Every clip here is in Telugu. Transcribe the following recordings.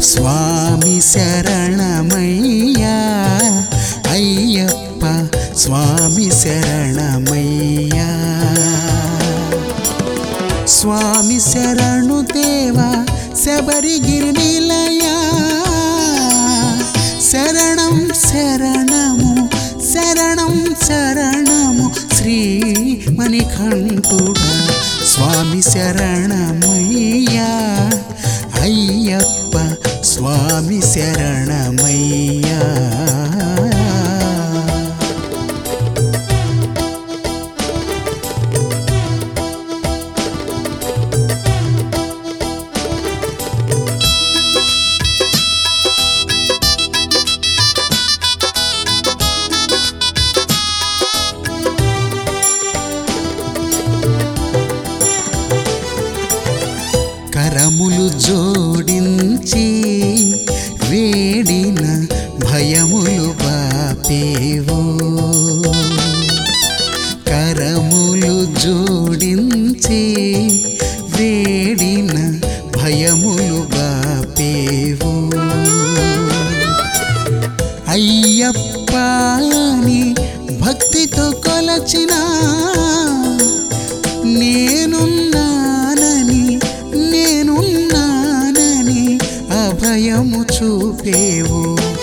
స్వామి శరణమయ్యా అయ్యప్ప స్వామి శరణమయ్యా స్వామి శరణు దేవా శబరిగిరి నిలయా శరణం శరణము శరణం శరణము శ్రీ మణికంఠుడా స్వామి శరణమయ్యా అయ్యప్ప స్వామి శరణమయ్యా కరములు జోడించి వేడిన భయములు బాపేవో కరములు జోడించి వేడిన భయములు బాపేవో అయ్యప్ప అని భక్తితో కొలచిన నేనున్నానని నేనున్నానని అభయము చూపేవు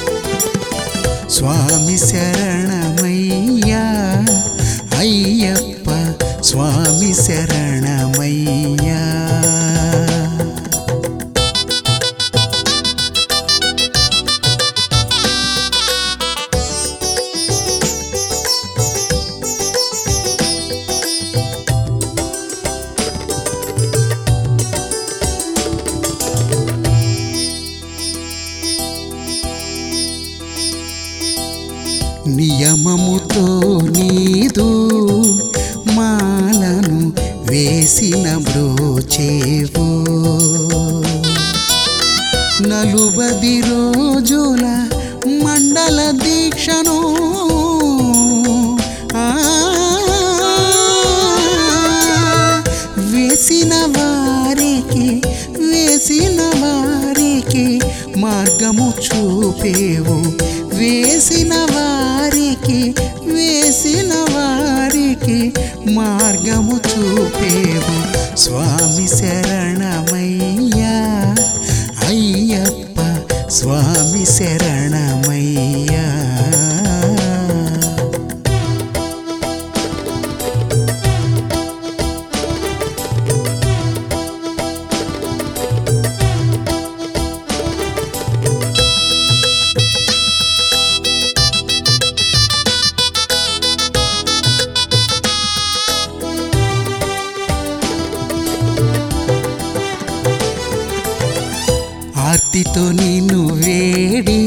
స్వామి శరణమయ్యా అయ్యప్ప స్వామి శరణమయ్యా నియమముతో నీదు మాలను వేసిన బ్రోచేవో నలుబది రోజుల మండల దీక్షను ఆ, వేసిన వారికి వేసిన వారికి మార్గము చూపేవు వేసిన వారికి వేసిన వారికి మార్గము చూపేవు స్వామి శరణమయ్యా అయ్యప్ప స్వామి శరణమయ్యా ఆర్తితో నిన్ను వేడి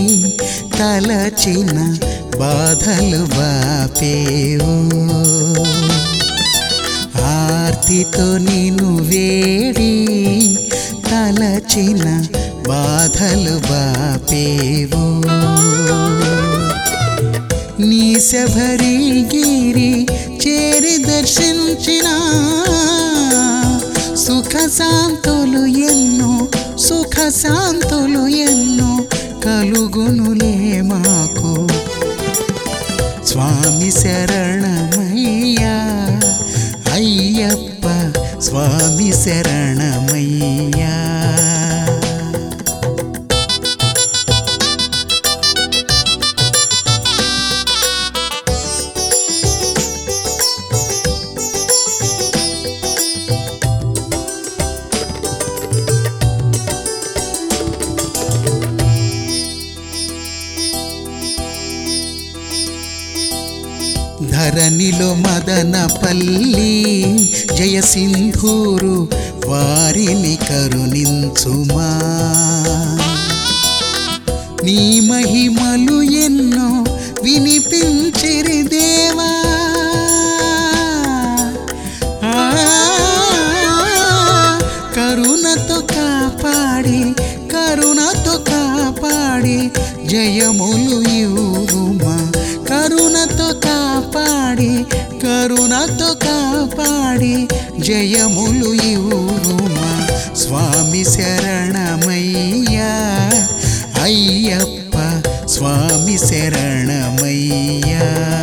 తలచిన బాధలు బాపేవు ఆర్తితో నిన్ను వేడి తలచిన బాధలు బాపేవు నీ శబరిగిరి చేరి దర్శించిన సుఖ శాంతులు ఎన్నో సుఖ శాంతులు ఎన్నో కలుగునులే మాకు స్వామి శరణమయ్యా అయ్యప్ప స్వామి శరణమయ్యా ధరణిలో మదనపల్లి జయసింధూరు వారిని కరుణించుమా నీ మహిమలు ఎన్నో వినిపించిరి దేవా ఆ, కరుణతో కాపాడి కరుణతో కాపాడి జయములు ఇవ్వుమా కరుణతో కాపాడి కరుణతో కాపాడి జయములు ఇవ్వుమా స్వామి శరణమయ్యా స్వామి శరణమయ్యా